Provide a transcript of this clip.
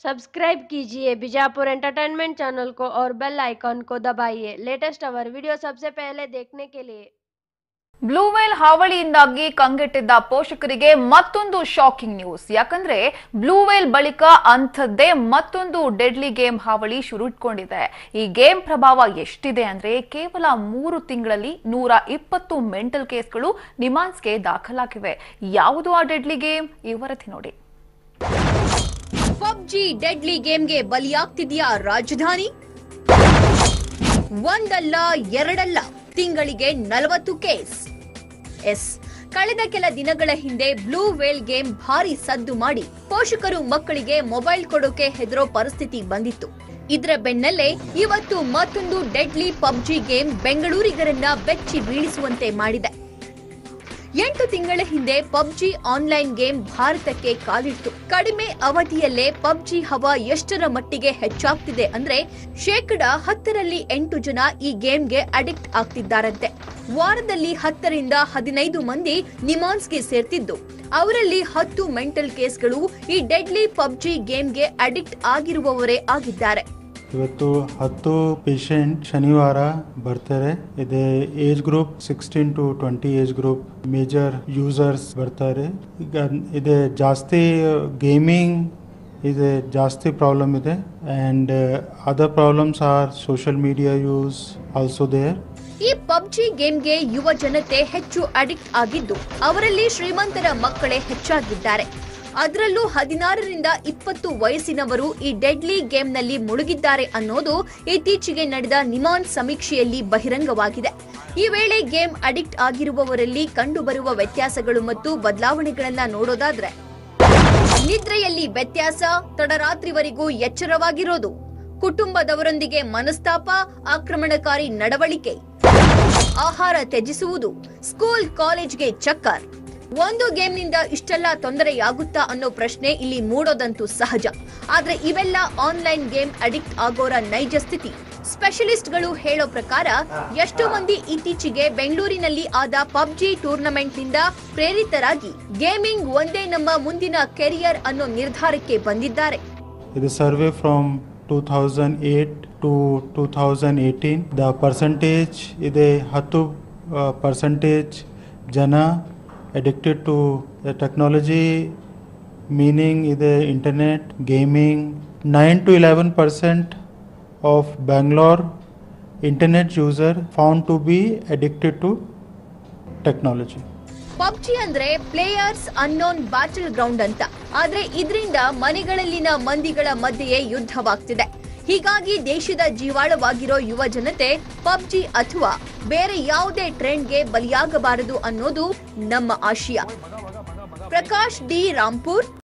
subscribe कीजिए Bijapur entertainment channel को और बेल आइकॉन को दबाइए लेटेस्ट अवर वीडियो सबसे पहले देखने के लिए ಬ್ಲೂ ವೇಲ್ ಹಾವಳಿಯಿಂದಾಗಿ ಕಂಗೆಟ್ಟಿದ್ದ ಪೋಷಕರಿಗೆ ಮತ್ತೊಂದು ಶಾಕಿಂಗ್ ನ್ಯೂಸ್ ಯಾಕಂದ್ರೆ ಬ್ಲೂ ವೇಲ್ ಬಳಿಕ ಅಂಥದ್ದೇ ಮತ್ತೊಂದು ಡೆಡ್ಲಿ ಗೇಮ್ ಹಾವಳಿ ಶುರು ಇಟ್ಕೊಂಡಿದೆ ಈ ಗೇಮ್ ಪ್ರಭಾವ ಎಷ್ಟಿದೆ ಅಂದ್ರೆ ಕೇವಲ ಮೂರು ತಿಂಗಳಲ್ಲಿ ನೂರ ಇಪ್ಪತ್ತು ಮೆಂಟಲ್ ಕೇಸ್ಗಳು ನಿಮಾನ್ಸ್ಗೆ ದಾಖಲಾಗಿವೆ ಯಾವುದು ಆ ಡೆಡ್ಲಿ ಗೇಮ್ ಈ ವರದಿ ನೋಡಿ ಪಬ್ಜಿ ಡೆಡ್ಲಿ ಗೇಮ್ಗೆ ಬಲಿಯಾಗ್ತಿದ್ಯಾ ರಾಜಧಾನಿ ಒಂದಲ್ಲ ಎರಡಲ್ಲ ತಿಂಗಳಿಗೆ ನಲವತ್ತು ಕೇಸ್ ಎಸ್ ಕಳೆದ ಕೆಲ ದಿನಗಳ ಹಿಂದೆ ಬ್ಲೂ ವೇಲ್ ಗೇಮ್ ಭಾರಿ ಸದ್ದು ಮಾಡಿ ಪೋಷಕರು ಮಕ್ಕಳಿಗೆ ಮೊಬೈಲ್ ಕೊಡೋಕೆ ಹೆದರೋ ಪರಿಸ್ಥಿತಿ ಬಂದಿತ್ತು ಇದರ ಬೆನ್ನಲ್ಲೇ ಇವತ್ತು ಮತ್ತೊಂದು ಡೆಡ್ಲಿ ಪಬ್ಜಿ ಗೇಮ್ ಬೆಂಗಳೂರಿಗರನ್ನ ಬೆಚ್ಚಿ ಬೀಳಿಸುವಂತೆ ಮಾಡಿದೆ ಎಂಟು ತಿಂಗಳ ಹಿಂದೆ ಪಬ್ಜಿ ಆನ್ಲೈನ್ ಗೇಮ್ ಭಾರತಕ್ಕೆ ಕಾಲಿಟ್ಟು ಕಡಿಮೆ ಅವಧಿಯಲ್ಲೇ ಪಬ್ಜಿ ಹವಾ ಎಷ್ಟರ ಮಟ್ಟಿಗೆ ಹೆಚ್ಚಾಗ್ತಿದೆ ಅಂದ್ರೆ ಶೇಕಡ ಹತ್ತರಲ್ಲಿ ಎಂಟು ಜನ ಈ ಗೇಮ್ಗೆ ಅಡಿಕ್ಟ್ ಆಗ್ತಿದ್ದಾರಂತೆ ವಾರದಲ್ಲಿ ಹತ್ತರಿಂದ ಹದಿನೈದು ಮಂದಿ ನಿಮಾನ್ಸ್ಗೆ ಸೇರ್ತಿದ್ದು ಅವರಲ್ಲಿ ಹತ್ತು ಮೆಂಟಲ್ ಕೇಸ್ಗಳು ಈ ಡೆಡ್ಲಿ ಪಬ್ಜಿ ಗೇಮ್ಗೆ ಅಡಿಕ್ಟ್ ಆಗಿರುವವರೇ ಆಗಿದ್ದಾರೆ ಇವತ್ತು ಹತ್ತು ಪೇಷಂಟ್ ಶನಿವಾರ ಬರ್ತಾರೆ ಇದೆ age group sixteen to twenty age group major users ಬರ್ತಾರೆ ಈಗ ಇದೆ ಜಾಸ್ತಿ ಗೇಮಿಂಗ್ ಇದೆ ಜಾಸ್ತಿ ಪ್ರಾಬ್ಲಮ್ ಇದೆ and other problems are social media use also there ಈ ಪಬ್ಜಿ ಗೇಮ್ಗೆ ಯುವ ಜನತೆ ಹೆಚ್ಚು ಅಡಿಕ್ಟ್ ಆಗಿದ್ದು ಅವರಲ್ಲಿ ಶ್ರೀಮಂತರ ಮಕ್ಕಳೇ ಹೆಚ್ಚಾಗಿದ್ದಾರೆ ಅದರಲ್ಲೂ ಹದಿನಾರರಿಂದ ಇಪ್ಪತ್ತು ವಯಸ್ಸಿನವರು ಈ ಡೆಡ್ಲಿ ಗೇಮ್ನಲ್ಲಿ ಮುಳುಗಿದ್ದಾರೆ ಅನ್ನೋದು ಇತ್ತೀಚೆಗೆ ನಡೆದ ನಿಮಾನ್ ಸಮೀಕ್ಷೆಯಲ್ಲಿ ಬಹಿರಂಗವಾಗಿದೆ ಈ ವೇಳೆ ಗೇಮ್ ಅಡಿಕ್ಟ್ ಆಗಿರುವವರಲ್ಲಿ ಕಂಡುಬರುವ ವ್ಯತ್ಯಾಸಗಳು ಮತ್ತು ಬದಲಾವಣೆಗಳನ್ನ ನೋಡೋದಾದ್ರೆ ನಿದ್ರೆಯಲ್ಲಿ ವ್ಯತ್ಯಾಸ ತಡರಾತ್ರಿವರೆಗೂ ಎಚ್ಚರವಾಗಿರೋದು ಕುಟುಂಬದವರೊಂದಿಗೆ ಮನಸ್ತಾಪ ಆಕ್ರಮಣಕಾರಿ ನಡವಳಿಕೆ ಆಹಾರ ತ್ಯಜಿಸುವುದು ಸ್ಕೂಲ್ ಕಾಲೇಜ್ಗೆ ಚಕ್ಕರ್ ಒಂದು ಗೇಮ್ನಿಂದ ಇಷ್ಟೆಲ್ಲ ತೊಂದರೆಯಾಗುತ್ತಾ ಅನ್ನೋ ಪ್ರಶ್ನೆ ಇಲ್ಲಿ ಮೂಡೋದಂತೂ ಸಹಜ ಆದ್ರೆ ಇವೆಲ್ಲ ಆನ್ಲೈನ್ ಗೇಮ್ ಅಡಿಕ್ಟ್ ಆಗೋರ ನೈಜ ಸ್ಥಿತಿ ಸ್ಪೆಷಲಿಸ್ಟ್ಗಳು ಹೇಳೋ ಪ್ರಕಾರ ಎಷ್ಟೋ ಮಂದಿ ಇತ್ತೀಚೆಗೆ ಬೆಂಗಳೂರಿನಲ್ಲಿ ಆದ ಪಬ್ಜಿ ಟೂರ್ನಮೆಂಟ್ನಿಂದ ಪ್ರೇರಿತರಾಗಿ ಗೇಮಿಂಗ್ ಒಂದೇ ನಮ್ಮ ಮುಂದಿನ ಕೆರಿಯರ್ ಅನ್ನೋ ನಿರ್ಧಾರಕ್ಕೆ ಬಂದಿದ್ದಾರೆ ಇದು survey from two thousand eight to two thousand eighteen the percentage ಇದೆ ಹತ್ತು ಪರ್ಸಂಟೇಜ್ ಜನ ಅಡಿಕ್ಟೆಡ್ ಟು ಟೆಕ್ನಾಲಜಿ ಮೀನಿಂಗ್ ಇದೆ internet gaming nine to eleven percent of Bangalore internet user found to be addicted to technology PUBG ಅಂದ್ರೆ players unknown battleground ಅಂತ ಆದ್ರೆ ಇದರಿಂದ ಮನೆಗಳಲ್ಲಿನ ಮಂದಿಗಳ ಮಧ್ಯೆಯೇ ಯುದ್ಧವಾಗ್ತಿದೆ ಹೀಗಾಗಿ ದೇಶದ ಜೀವಾಳವಾಗಿರೋ ಯುವ ಜನತೆ ಪಬ್ಜಿ ಅಥವಾ ಬೇರೆ ಯಾವುದೇ ಟ್ರೆಂಡ್ಗೆ ಬಲಿಯಾಗಬಾರದು ಅನ್ನೋದು ನಮ್ಮ ಆಶಯ ಪ್ರಕಾಶ್ ಡಿ ರಾಂಪುರ್